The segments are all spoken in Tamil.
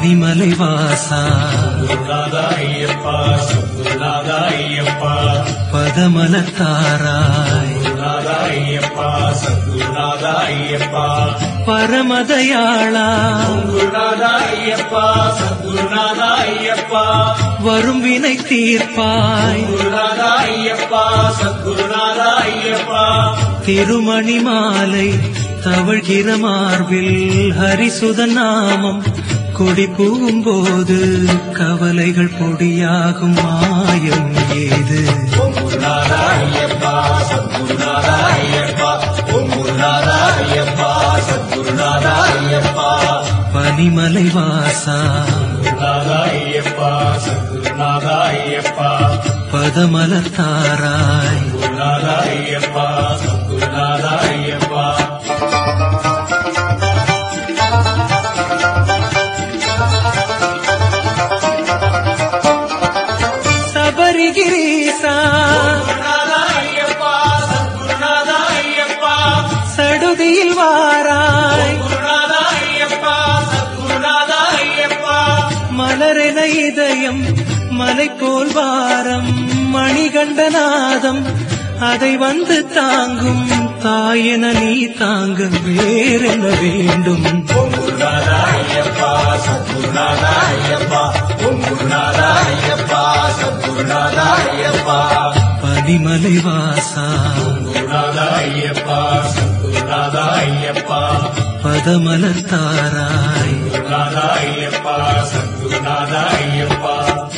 பனிமலை வாசா குருநாத ஐயப்பா சத்குருநாத ஐயப்பா பதமலத்தாராய் குருநாத ஐயப்பா சத்குருநாத ஐயப்பா பரமதயாளா குருநாத ஐயப்பா சத்குருநாத ஐயப்பா வரும் வினை தீர்ப்பாய் குருநாத ஐயப்பா சத்குருநாத ஐயப்பா திருமணி மாலை தவழ்கிற மார்பில் ஹரிசுத நாமம் கொடி போது கவலைகள் பொடியாகும் மாயம் ஏது ஓம் குருநாத ஐயப்பா சத்குருநாத ஐயப்பா ஓம் குருநாத ஐயப்பா சத்குருநாத ஐயப்பா பனிமலை வாசா குருநாத ஐயப்பா சத்குருநாத ஐயப்பா பதமலத்தாராய் குருநாத ஐயப்பா சத்குருநாத ஐயப்பா சபரிகிரீசா குருநாத ஐயப்பா சத்குருநாத ஐயப்பா சடுதியில் வாராய் குருநாத ஐயப்பா சத்குருநாத ஐயப்பா மலரென இதயம் மலை போல் வாரம் மணிகண்டநாதம் அதை வந்து தாங்கும் தாயென நீ தாங்க வேறென வேண்டும் ஓம் குருநாத ஐயப்பா சத்குருநாத ஐயப்பா ஓம் குருநாத ஐயப்பா சத்குருநாத ஐயப்பா பனிமலை வாசா குருநாத ஐயப்பா சத்குருநாத ஐயப்பா பதமலத்தாராய் குருநாத ஐயப்பா சத்குருநாத ஐயப்பா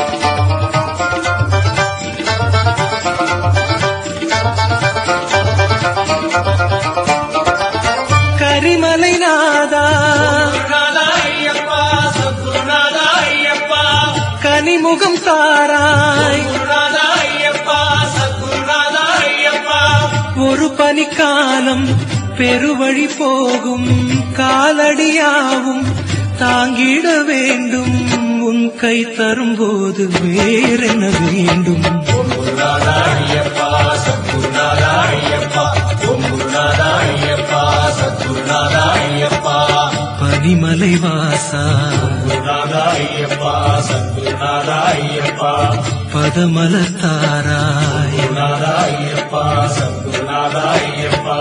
கரிமலை நாதா குருநாத ஐயப்பா சத்குருநாத ஐயப்பா கனிமுகம் தாராய் குருநாத ஐயப்பா சத்குருநாத ஐயப்பா ஒரு பனிக்காலம் பெருவழி போகும் காலடியாவும் தாங்கிட வேண்டும் உன் கை தரும்போது வேறென வேண்டும் ஓம் குருநாத ஐயப்பா சத்குருநாத ஐயப்பா ஓம் குருநாத ஐயப்பா சத்குருநாத ஐயப்பா பனிமலை வாசா குருநாத ஐயப்பா சத்குருநாத ஐயப்பா பதமலத்தாராய் குருநாத ஐயப்பா சத்குருநாத ஐயப்பா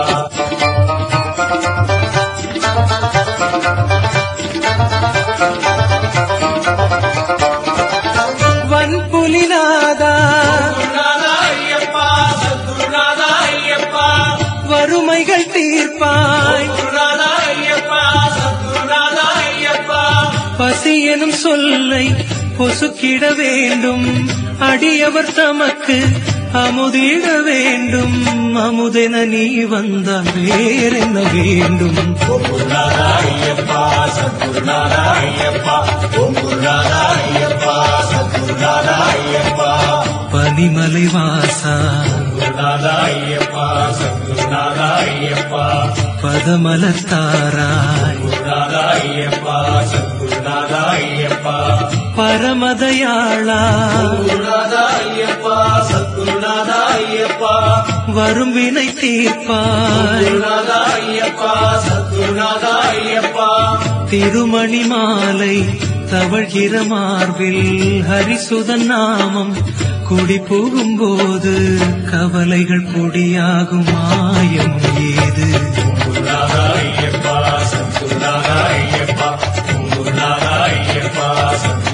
வன்புலிநாதா குருநாத ஐயப்பா சத்குருநாத ஐயப்பா வறுமைகள் தீர்ப்பாய் குருநாத ஐயப்பா சத்குருநாத ஐயப்பா பசி எனும் சொல்லை பொசுக்கிட வேண்டும் அடியவர் தமக்கு அமுதிட வேண்டும் அமுதென நீ வந்தால் வேறென்ன வேண்டும் ஓம் குருநாத ஐயப்பா சத்குருநாத ஐயப்பா ஓம் குருநாத ஐயப்பா சத்குருநாத ஐயப்பா பனிமலை வாசா குருநாத ஐயப்பா சத்குருநாத ஐயப்பா பதமலத்தாராய் குருநாத ஐயப்பா சத்குருநாத ஐயப்பா பரமதயாளா குருநாத ஐயப்பா சத்குருநாத ஐயப்பா வரும் வினை தீர்ப்பாய் குருநாத ஐயப்பா சத்குருநாத ஐயப்பா திருமணி மாலை தவழ்கிற மார்பில் ஹரிசுதன் நாமம் குடி போகும்போது கவலைகள் பொடியாகும் மாயம் ஏது குருநாத ஐயப்பா சத்குருநாத ஐயப்பா குருநாத ஐயப்பா சத்குருநாத